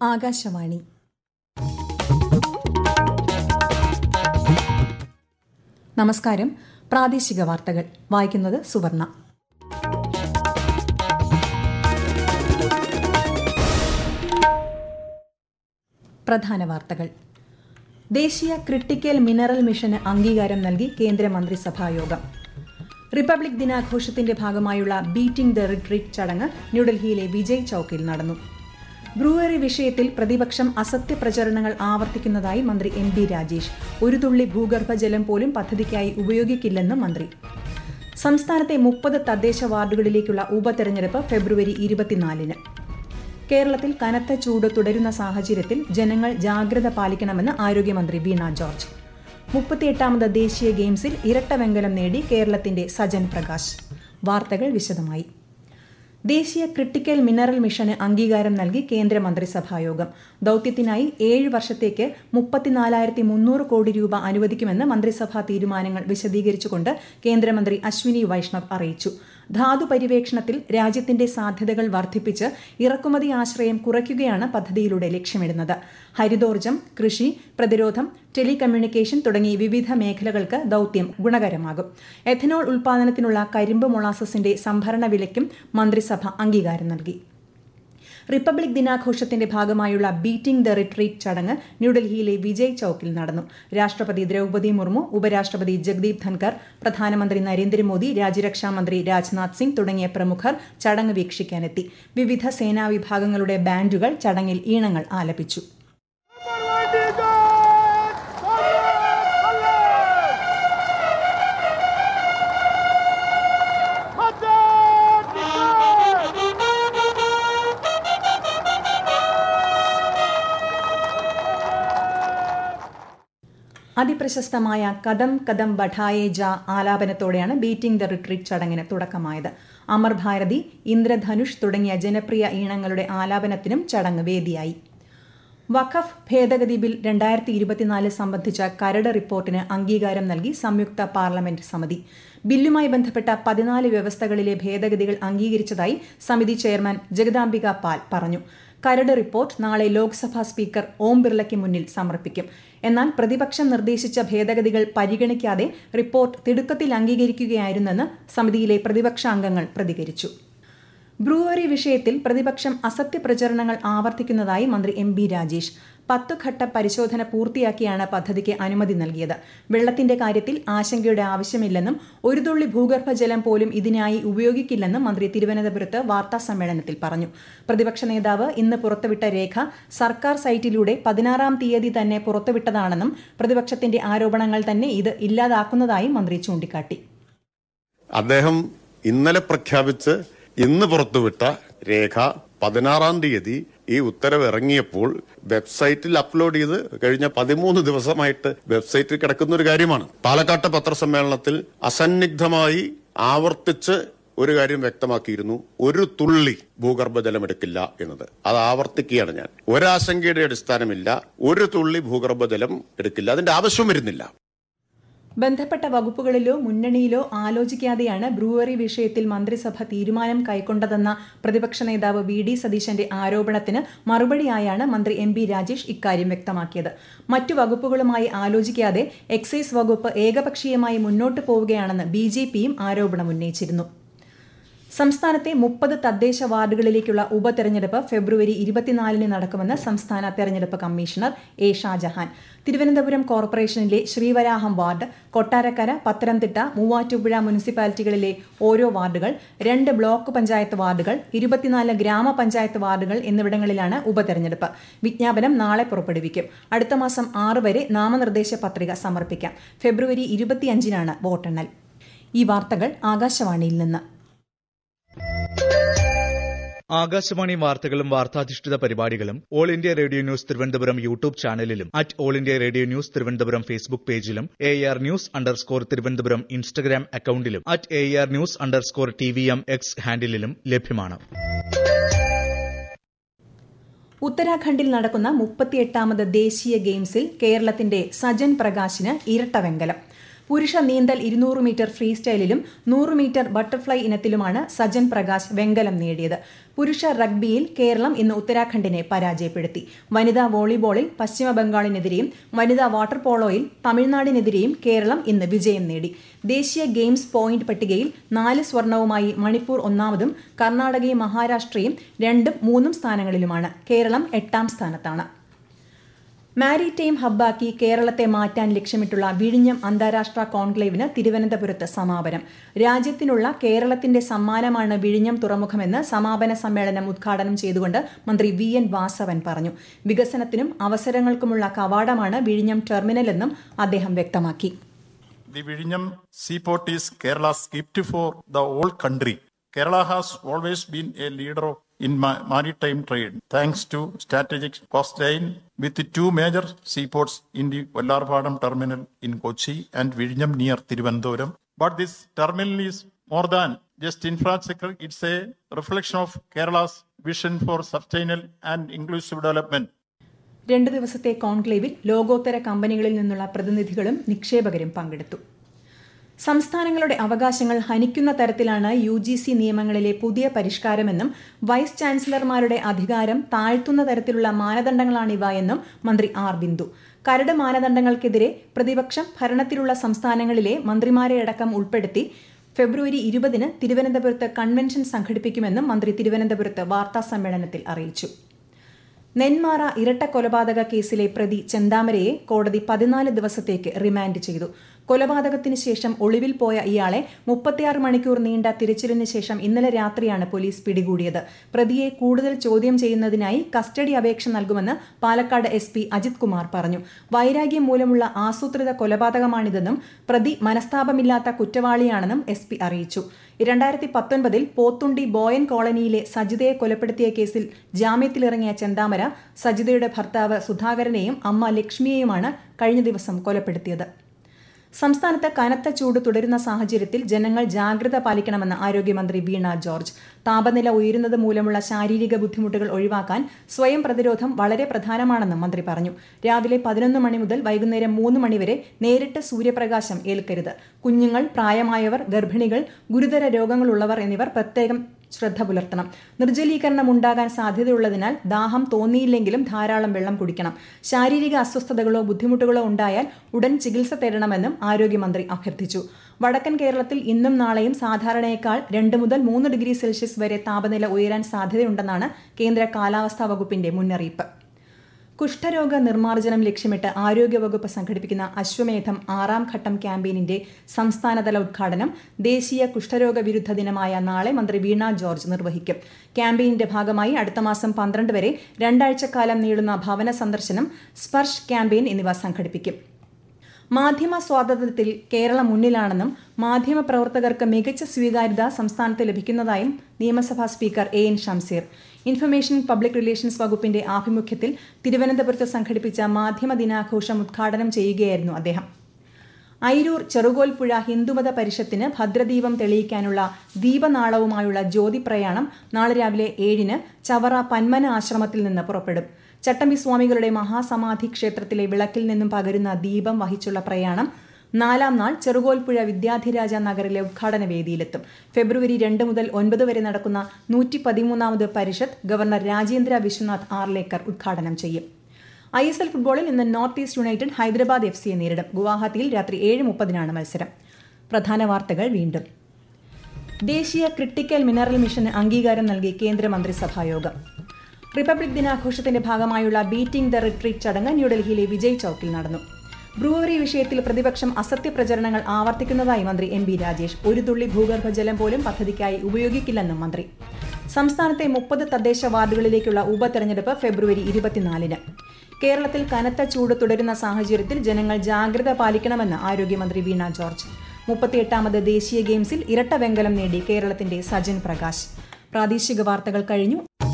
ആകാശവാണി നമസ്കാരം പ്രാദേശിക വാർത്തകൾ വായിക്കുന്നത് സുവർണ പ്രധാന വാർത്തകൾ ദേശീയ ക്രിട്ടിക്കൽ മിനറൽ മിഷന് അംഗീകാരം നൽകി കേന്ദ്രമന്ത്രിസഭാ യോഗം റിപ്പബ്ലിക് ദിനാഘോഷത്തിന്റെ ഭാഗമായുള്ള ബീറ്റിംഗ് ദ റിട്രീറ്റ് ചടങ്ങ് ന്യൂഡൽഹിയിലെ വിജയ് ചൌക്കിൽ നടന്നു ബ്രൂവറി വിഷയത്തിൽ പ്രതിപക്ഷം അസത്യ പ്രചരണങ്ങൾ ആവർത്തിക്കുന്നതായി മന്ത്രി എം ബി രാജേഷ് ഒരു തുള്ളി ഭൂഗർഭജലം പോലും പദ്ധതിക്കായി ഉപയോഗിക്കില്ലെന്ന് മന്ത്രി സംസ്ഥാനത്തെ മുപ്പത് തദ്ദേശ വാർഡുകളിലേക്കുള്ള ഉപതെരഞ്ഞെടുപ്പ് ഫെബ്രുവരി ഇരുപത്തിനാലിന് കേരളത്തിൽ കനത്ത ചൂട് തുടരുന്ന സാഹചര്യത്തിൽ ജനങ്ങൾ ജാഗ്രത പാലിക്കണമെന്ന് ആരോഗ്യമന്ത്രി വീണ ജോർജ് മുപ്പത്തിയെട്ടാമത് ദേശീയ ഗെയിംസിൽ ഇരട്ട വെങ്കലം നേടി കേരളത്തിന്റെ സജൻ പ്രകാശ് വാർത്തകൾ വിശദമായി ദേശീയ ക്രിട്ടിക്കൽ മിനറൽ മിഷന് അംഗീകാരം നൽകി കേന്ദ്രമന്ത്രിസഭായോഗം ദൌത്യത്തിനായി ഏഴ് വർഷത്തേക്ക് മുപ്പത്തിനാലായിരത്തി മുന്നൂറ് കോടി രൂപ അനുവദിക്കുമെന്ന് മന്ത്രിസഭാ തീരുമാനങ്ങൾ വിശദീകരിച്ചുകൊണ്ട് കേന്ദ്രമന്ത്രി അശ്വിനി വൈഷ്ണവ് അറിയിച്ചു ധാതു പര്യവേക്ഷണത്തിൽ രാജ്യത്തിന്റെ സാധ്യതകൾ വർദ്ധിപ്പിച്ച് ഇറക്കുമതി ആശ്രയം കുറയ്ക്കുകയാണ് പദ്ധതിയിലൂടെ ലക്ഷ്യമിടുന്നത് ഹരിതോർജ്ജം കൃഷി പ്രതിരോധം ടെലികമ്മ്യൂണിക്കേഷൻ തുടങ്ങി വിവിധ മേഖലകൾക്ക് ദൌത്യം ഗുണകരമാകും എഥനോൾ ഉൽപാദനത്തിനുള്ള കരിമ്പ് മൊളാസസിന്റെ സംഭരണ വിലയ്ക്കും മന്ത്രിസഭ അംഗീകാരം നൽകി റിപ്പബ്ലിക് ദിനാഘോഷത്തിന്റെ ഭാഗമായുള്ള ബീറ്റിംഗ് ദ റിട്രീറ്റ് ചടങ്ങ് ന്യൂഡൽഹിയിലെ വിജയ് ചൌക്കിൽ നടന്നു രാഷ്ട്രപതി ദ്രൌപതി മുർമു ഉപരാഷ്ട്രപതി ജഗ്ദീപ് ധൻകർ പ്രധാനമന്ത്രി നരേന്ദ്രമോദി രാജ്യരക്ഷാമന്ത്രി രാജ്നാഥ് സിംഗ് തുടങ്ങിയ പ്രമുഖർ ചടങ്ങ് വീക്ഷിക്കാനെത്തി വിവിധ സേനാ വിഭാഗങ്ങളുടെ ബാൻഡുകൾ ചടങ്ങിൽ ഈണങ്ങൾ ആലപിച്ചു അതിപ്രശസ്തമായ കദം കദം ബഠായെ ജ ആലാപനത്തോടെയാണ് ബീറ്റിംഗ് ദ റിട്രീറ്റ് ചടങ്ങിന് തുടക്കമായത് അമർ ഭാരതി ഇന്ദ്രധനുഷ് തുടങ്ങിയ ജനപ്രിയ ഈണങ്ങളുടെ ആലാപനത്തിനും ചടങ്ങ് വേദിയായി വഖഫ് ഭേദഗതി ബിൽ രണ്ടായിരത്തി ഇരുപത്തിനാല് സംബന്ധിച്ച കരട് റിപ്പോർട്ടിന് അംഗീകാരം നൽകി സംയുക്ത പാർലമെന്റ് സമിതി ബില്ലുമായി ബന്ധപ്പെട്ട പതിനാല് വ്യവസ്ഥകളിലെ ഭേദഗതികൾ അംഗീകരിച്ചതായി സമിതി ചെയർമാൻ ജഗദാംബിക പാൽ പറഞ്ഞു കരട് റിപ്പോർട്ട് നാളെ ലോക്സഭാ സ്പീക്കർ ഓം ബിർളയ്ക്ക് മുന്നിൽ സമർപ്പിക്കും എന്നാൽ പ്രതിപക്ഷം നിർദ്ദേശിച്ച ഭേദഗതികൾ പരിഗണിക്കാതെ റിപ്പോർട്ട് തിടുക്കത്തിൽ അംഗീകരിക്കുകയായിരുന്നെന്ന് സമിതിയിലെ പ്രതിപക്ഷാംഗങ്ങൾ പ്രതികരിച്ചു ബ്രൂവറി വിഷയത്തിൽ പ്രതിപക്ഷം അസത്യ പ്രചരണങ്ങൾ ആവർത്തിക്കുന്നതായി മന്ത്രി എം ബി രാജേഷ് പത്തുഘട്ട പരിശോധന പൂർത്തിയാക്കിയാണ് പദ്ധതിക്ക് അനുമതി നൽകിയത് വെള്ളത്തിന്റെ കാര്യത്തിൽ ആശങ്കയുടെ ആവശ്യമില്ലെന്നും ഒരു തുള്ളി ഭൂഗർഭജലം പോലും ഇതിനായി ഉപയോഗിക്കില്ലെന്നും മന്ത്രി തിരുവനന്തപുരത്ത് വാർത്താ സമ്മേളനത്തിൽ പറഞ്ഞു പ്രതിപക്ഷ നേതാവ് ഇന്ന് പുറത്തുവിട്ട രേഖ സർക്കാർ സൈറ്റിലൂടെ പതിനാറാം തീയതി തന്നെ പുറത്തുവിട്ടതാണെന്നും പ്രതിപക്ഷത്തിന്റെ ആരോപണങ്ങൾ തന്നെ ഇത് ഇല്ലാതാക്കുന്നതായും മന്ത്രി ചൂണ്ടിക്കാട്ടി അദ്ദേഹം ഇന്നലെ പ്രഖ്യാപിച്ച് ഇന്ന് പുറത്തുവിട്ട രേഖ പതിനാറാം തീയതി ഈ ഉത്തരവ് ഇറങ്ങിയപ്പോൾ വെബ്സൈറ്റിൽ അപ്ലോഡ് ചെയ്ത് കഴിഞ്ഞ പതിമൂന്ന് ദിവസമായിട്ട് വെബ്സൈറ്റിൽ കിടക്കുന്ന ഒരു കാര്യമാണ് പാലക്കാട്ടെ പത്രസമ്മേളനത്തിൽ അസന്നിഗ്ധമായി ആവർത്തിച്ച് ഒരു കാര്യം വ്യക്തമാക്കിയിരുന്നു ഒരു തുള്ളി ഭൂഗർഭജലം എടുക്കില്ല എന്നത് അത് ആവർത്തിക്കുകയാണ് ഞാൻ ഒരാശങ്കയുടെ അടിസ്ഥാനമില്ല ഒരു തുള്ളി ഭൂഗർഭജലം എടുക്കില്ല അതിന്റെ ആവശ്യം വരുന്നില്ല ബന്ധപ്പെട്ട വകുപ്പുകളിലോ മുന്നണിയിലോ ആലോചിക്കാതെയാണ് ബ്രൂവറി വിഷയത്തിൽ മന്ത്രിസഭ തീരുമാനം കൈക്കൊണ്ടതെന്ന പ്രതിപക്ഷ നേതാവ് വി ഡി സതീശന്റെ ആരോപണത്തിന് മറുപടിയായാണ് മന്ത്രി എം ബി രാജേഷ് ഇക്കാര്യം വ്യക്തമാക്കിയത് മറ്റു വകുപ്പുകളുമായി ആലോചിക്കാതെ എക്സൈസ് വകുപ്പ് ഏകപക്ഷീയമായി മുന്നോട്ടു പോവുകയാണെന്ന് ബി ജെ പിയും ആരോപണം ഉന്നയിച്ചിരുന്നു സംസ്ഥാനത്തെ മുപ്പത് തദ്ദേശ വാർഡുകളിലേക്കുള്ള ഉപതെരഞ്ഞെടുപ്പ് ഫെബ്രുവരി ഇരുപത്തിനാലിന് നടക്കുമെന്ന് സംസ്ഥാന തെരഞ്ഞെടുപ്പ് കമ്മീഷണർ എ ഷാജഹാൻ തിരുവനന്തപുരം കോർപ്പറേഷനിലെ ശ്രീവരാഹം വാർഡ് കൊട്ടാരക്കര പത്തനംതിട്ട മൂവാറ്റുപുഴ മുനിസിപ്പാലിറ്റികളിലെ ഓരോ വാർഡുകൾ രണ്ട് ബ്ലോക്ക് പഞ്ചായത്ത് വാർഡുകൾ ഇരുപത്തിനാല് ഗ്രാമപഞ്ചായത്ത് വാർഡുകൾ എന്നിവിടങ്ങളിലാണ് ഉപതെരഞ്ഞെടുപ്പ് വിജ്ഞാപനം നാളെ പുറപ്പെടുവിക്കും അടുത്ത മാസം ആറ് വരെ നാമനിർദ്ദേശ പത്രിക സമർപ്പിക്കാം ഫെബ്രുവരി ഇരുപത്തിയഞ്ചിനാണ് വോട്ടെണ്ണൽ ഈ വാർത്തകൾ ആകാശവാണിയിൽ നിന്ന് ആകാശവാണി വാർത്തകളും വാർത്താധിഷ്ഠിത പരിപാടികളും all India radio news Thiruvananthapuram YouTube ചാനലിലും at all India radio news Thiruvananthapuram Facebook പേജിലും A R news underscore Thiruvananthapuram Instagram അക്കൌണ്ടിലും at A R news underscore T V M X ഹാൻഡിലും ലഭ്യമാണ് ഉത്തരാഖണ്ഡിൽ നടക്കുന്ന മുപ്പത്തിയെട്ടാമത് ദേശീയ ഗെയിംസിൽ കേരളത്തിന്റെ സജൻ പ്രകാശിന് ഇരട്ട വെങ്കലം പുരുഷ നീന്തൽ ഇരുന്നൂറ് മീറ്റർ ഫ്രീ സ്റ്റൈലിലും നൂറ് മീറ്റർ ബട്ടർഫ്ലൈ ഇനത്തിലുമാണ് സജൻ പ്രകാശ് വെങ്കലം നേടിയത് പുരുഷ റഗ്ബിയിൽ കേരളം ഇന്ന് ഉത്തരാഖണ്ഡിനെ പരാജയപ്പെടുത്തി വനിതാ വോളിബോളിൽ പശ്ചിമ ബംഗാളിനെതിരെയും വനിതാ വാട്ടർ പോളോയിൽ തമിഴ്നാടിനെതിരെയും കേരളം ഇന്ന് വിജയം നേടി ദേശീയ ഗെയിംസ് പോയിന്റ് പട്ടികയിൽ നാല് സ്വർണവുമായി മണിപ്പൂർ ഒന്നാമതും കർണാടകയും മഹാരാഷ്ട്രയും രണ്ടും മൂന്നും സ്ഥാനങ്ങളിലുമാണ് കേരളം എട്ടാം സ്ഥാനത്താണ് മാരിടൈം ഹബ്ബാക്കി കേരളത്തെ മാറ്റാൻ ലക്ഷ്യമിട്ടുള്ള വിഴിഞ്ഞം അന്താരാഷ്ട്ര കോൺക്ലേവിന് തിരുവനന്തപുരത്ത് സമാപനം രാജ്യത്തിനുള്ള കേരളത്തിന്റെ സമ്മാനമാണ് വിഴിഞ്ഞം തുറമുഖമെന്ന് സമാപന സമ്മേളനം ഉദ്ഘാടനം ചെയ്തുകൊണ്ട് മന്ത്രി വി എൻ വാസവൻ പറഞ്ഞു വികസനത്തിനും അവസരങ്ങൾക്കുമുള്ള കവാടമാണ് വിഴിഞ്ഞം ടെർമിനലെന്നും അദ്ദേഹം വ്യക്തമാക്കി The Vizhinjam seaport is Kerala's gift for the whole country. Kerala has always been a leader in ma- maritime trade thanks to strategic coastline with the two major seaports in the Vallarpadam terminal in Kochi and Vizhinjam near Thiruvananthapuram. But this terminal is more than just infrastructure. It's a reflection of Kerala's vision for sustainable and inclusive development. രണ്ട് ദിവസത്തെ കോൺക്ലേവിൽ ലോകോത്തര കമ്പനികളിൽ നിന്നുള്ള പ്രതിനിധികളും നിക്ഷേപകരും പങ്കെടുത്തു സംസ്ഥാനങ്ങളുടെ അവകാശങ്ങൾ ഹനിക്കുന്ന തരത്തിലാണ് യു ജി സി നിയമങ്ങളിലെ പുതിയ പരിഷ്കാരമെന്നും വൈസ് ചാൻസലർമാരുടെ അധികാരം താഴ്ത്തുന്ന തരത്തിലുള്ള മാനദണ്ഡങ്ങളാണിവ എന്നും മന്ത്രി ആർ ബിന്ദു കരട് മാനദണ്ഡങ്ങൾക്കെതിരെ പ്രതിപക്ഷം ഭരണത്തിലുള്ള സംസ്ഥാനങ്ങളിലെ മന്ത്രിമാരെ അടക്കം ഉൾപ്പെടുത്തി ഫെബ്രുവരി ഇരുപതിന് തിരുവനന്തപുരത്ത് കൺവെൻഷൻ സംഘടിപ്പിക്കുമെന്നും മന്ത്രി തിരുവനന്തപുരത്ത് വാർത്താസമ്മേളനത്തിൽ അറിയിച്ചു നെന്മാറ ഇരട്ട കൊലപാതക കേസിലെ പ്രതി ചെന്താമരയെ കോടതി പതിനാല് ദിവസത്തേക്ക് റിമാൻഡ് ചെയ്തു കൊലപാതകത്തിന് ശേഷം ഒളിവിൽ പോയ ഇയാളെ മുപ്പത്തിയാറ് മണിക്കൂർ നീണ്ട തിരച്ചിലിന് ശേഷം ഇന്നലെ രാത്രിയാണ് പോലീസ് പിടികൂടിയത് പ്രതിയെ കൂടുതൽ ചോദ്യം ചെയ്യുന്നതിനായി കസ്റ്റഡി അപേക്ഷ നൽകുമെന്ന് പാലക്കാട് എസ് പി അജിത് കുമാർ പറഞ്ഞു വൈരാഗ്യം മൂലമുള്ള ആസൂത്രിത കൊലപാതകമാണിതെന്നും പ്രതി മനസ്താപമില്ലാത്ത കുറ്റവാളിയാണെന്നും എസ് പി അറിയിച്ചു രണ്ടായിരത്തി പത്തൊൻപതിൽ പോത്തുണ്ടി ബോയൻ കോളനിയിലെ സജിതയെ കൊലപ്പെടുത്തിയ കേസിൽ ജാമ്യത്തിലിറങ്ങിയ ചെന്താമര സജിതയുടെ ഭർത്താവ് സുധാകരനെയും അമ്മ ലക്ഷ്മിയെയുമാണ് കഴിഞ്ഞ ദിവസം കൊലപ്പെടുത്തിയത് സംസ്ഥാനത്ത് കനത്ത ചൂട് തുടരുന്ന സാഹചര്യത്തിൽ ജനങ്ങൾ ജാഗ്രത പാലിക്കണമെന്ന് ആരോഗ്യമന്ത്രി വീണ ജോർജ് താപനില ഉയരുന്നത് മൂലമുള്ള ശാരീരിക ബുദ്ധിമുട്ടുകൾ ഒഴിവാക്കാൻ സ്വയം പ്രതിരോധം വളരെ പ്രധാനമാണെന്നും മന്ത്രി പറഞ്ഞു രാവിലെ പതിനൊന്ന് മണി മുതൽ വൈകുന്നേരം മൂന്ന് മണിവരെ നേരിട്ട് സൂര്യപ്രകാശം ഏൽക്കരുത് കുഞ്ഞുങ്ങൾ പ്രായമായവർ ഗർഭിണികൾ ഗുരുതര രോഗങ്ങളുള്ളവർ എന്നിവർ പ്രത്യേകം ശ്രദ്ധ പുലർത്തണം നിർജ്ജലീകരണം ഉണ്ടാകാൻ സാധ്യതയുള്ളതിനാൽ ദാഹം തോന്നിയില്ലെങ്കിലും ധാരാളം വെള്ളം കുടിക്കണം ശാരീരിക അസ്വസ്ഥതകളോ ബുദ്ധിമുട്ടുകളോ ഉണ്ടായാൽ ഉടൻ ചികിത്സ തേടണമെന്നും ആരോഗ്യമന്ത്രി അഭ്യർത്ഥിച്ചു വടക്കൻ കേരളത്തിൽ ഇന്നും നാളെയും സാധാരണയേക്കാൾ രണ്ട് മുതൽ മൂന്ന് ഡിഗ്രി സെൽഷ്യസ് വരെ താപനില ഉയരാൻ സാധ്യതയുണ്ടെന്നാണ് കേന്ദ്ര കാലാവസ്ഥാ വകുപ്പിന്റെ മുന്നറിയിപ്പ് കുഷ്ഠരോഗ നിർമ്മാർജ്ജനം ലക്ഷ്യമിട്ട് ആരോഗ്യവകുപ്പ് സംഘടിപ്പിക്കുന്ന അശ്വമേധം ആറാം ഘട്ടം ക്യാമ്പയിനിന്റെ സംസ്ഥാനതല ഉദ്ഘാടനം ദേശീയ കുഷ്ഠരോഗ വിരുദ്ധ ദിനമായ നാളെ മന്ത്രി വീണ ജോർജ് നിർവഹിക്കും ക്യാമ്പയിനിന്റെ ഭാഗമായി അടുത്ത മാസം പന്ത്രണ്ട് വരെ രണ്ടാഴ്ചക്കാലം നീളുന്ന ഭവന സന്ദർശനം സ്പർശ് ക്യാമ്പയിൻ എന്നിവ സംഘടിപ്പിക്കും മാധ്യമ സ്വാതന്ത്ര്യത്തിൽ കേരളം മുന്നിലാണെന്നും മാധ്യമ പ്രവർത്തകർക്ക് മികച്ച സ്വീകാര്യത സംസ്ഥാനത്ത് ലഭിക്കുന്നതായും നിയമസഭാ speaker A N Shamseer information public relations വകുപ്പിന്റെ ആഭിമുഖ്യത്തിൽ തിരുവനന്തപുരത്ത് സംഘടിപ്പിച്ച മാധ്യമ ദിനാഘോഷം ഉദ്ഘാടനം ചെയ്യുകയായിരുന്നു അദ്ദേഹം ഐരൂർ ചെറുകോൽപ്പുഴ ഹിന്ദുമത പരിഷത്തിന് ഭദ്രദീപം തെളിയിക്കാനുള്ള ദീപനാളവുമായുള്ള ജ്യോതി പ്രയാണം നാളെ രാവിലെ ഏഴിന് ചവറ പന്മന ആശ്രമത്തിൽ നിന്ന് പുറപ്പെടും ചട്ടമ്പി സ്വാമികളുടെ മഹാസമാധി ക്ഷേത്രത്തിലെ വിളക്കിൽ നിന്നും പകരുന്ന ദീപം വഹിച്ചുള്ള പ്രയാണം നാലാം നാൾ ചെറുകോൽപ്പുഴ വിദ്യാധിരാജ നഗറിലെ ഉദ്ഘാടന വേദിയിലെത്തും ഫെബ്രുവരി രണ്ട് മുതൽ ഒൻപത് വരെ നടക്കുന്ന നൂറ്റി പതിമൂന്നാമത് പരിഷത്ത് ഗവർണർ രാജേന്ദ്ര വിശ്വനാഥ് ആർലേക്കർ ഉദ്ഘാടനം ചെയ്യും ഐ എസ് എൽ ഫുട്ബോളിൽ ഇന്ന് north east united Hyderabad F സിയെ നേരിടും ഗുവാഹത്തിയിൽ രാത്രി ഏഴ് മുപ്പതിനാണ് മത്സരം പ്രധാന വാർത്തകൾ വീണ്ടും ദേശീയ ക്രിട്ടിക്കൽ മിനറൽ മിഷന് അംഗീകാരം നൽകി കേന്ദ്രമന്ത്രിസഭായോഗം റിപ്പബ്ലിക് ദിനാഘോഷത്തിന്റെ ഭാഗമായുള്ള ബീറ്റിംഗ് ദ റിട്രീറ്റ് ചടങ്ങ് ന്യൂഡൽഹിയിലെ വിജയ് ചൌക്കിൽ നടന്നു ബ്രൂവറി വിഷയത്തിൽ പ്രതിപക്ഷം അസത്യ പ്രചരണങ്ങൾ ആവർത്തിക്കുന്നതായി മന്ത്രി എം ബി രാജേഷ് ഒരു തുള്ളി ഭൂഗർഭജലം പോലും പദ്ധതിക്കായി ഉപയോഗിക്കില്ലെന്നും മന്ത്രി സംസ്ഥാനത്തെ മുപ്പത് തദ്ദേശ വാർഡുകളിലേക്കുള്ള ഉപതെരഞ്ഞെടുപ്പ് ഫെബ്രുവരി ഇരുപത്തിനാലിന് കേരളത്തിൽ കനത്ത ചൂട് തുടരുന്ന സാഹചര്യത്തിൽ ജനങ്ങൾ ജാഗ്രത പാലിക്കണമെന്ന് ആരോഗ്യമന്ത്രി വീണ ജോർജ് മുപ്പത്തിയെട്ടാമത് ദേശീയ ഗെയിംസിൽ ഇരട്ട വെങ്കലം നേടി കേരളത്തിന്റെ സജൻ പ്രകാശ് പ്രാദേശിക വാർത്തകൾ കഴിഞ്ഞു